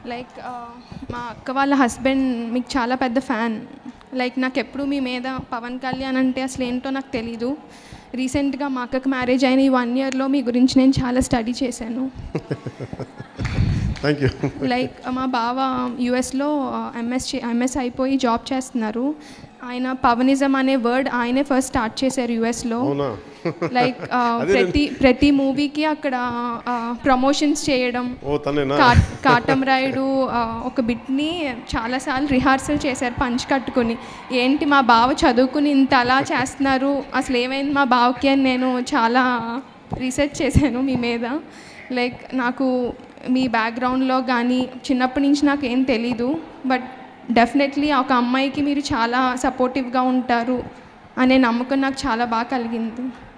like మా అక్క వాళ్ళ హస్బెండ్ మీకు చాలా పెద్ద ఫ్యాన్ లైక్ నాకు ఎప్పుడు మీ మీద పవన్ కళ్యాణ్ అంటే అసలు ఏంటో నాకు తెలీదు రీసెంట్గా మా అక్కకి మ్యారేజ్ అయిన ఈ వన్ ఇయర్లో మీ గురించి నేను చాలా స్టడీ చేశాను థ్యాంక్ యూ లైక్ మా బావ యుఎస్లో ఎంఎస్ ఎంఎస్ అయిపోయి జాబ్ చేస్తున్నారు ఆయన పవనిజం అనే వర్డ్ ఆయనే ఫస్ట్ స్టార్ట్ చేశారు యుఎస్లో అవునా లైక్ అదే ప్రతి ప్రతి మూవీకి అక్కడ ప్రమోషన్స్ చేయడం ఓ తనేనా కా- కాటం రాయుడు ఆ, ఒక బిట్ని చాలాసార్లు రిహార్సల్ చేశారు పంచ్ కట్టుకుని ఏంటి మా బావ చదువుకుని ఇంత అలా చేస్తున్నారు అసలు ఏమైంది మా బావకి అని నేను చాలా రీసెర్చ్ చేశాను మీ మీద లైక్ నాకు మీ బ్యాక్గ్రౌండ్లో కానీ చిన్నప్పటి నుంచి నాకు ఏం తెలీదు బట్ డెఫినెట్లీ ఒక అమ్మాయికి మీరు చాలా సపోర్టివ్గా ఉంటారు అనే నమ్మకం నాకు చాలా బాగా కలిగింది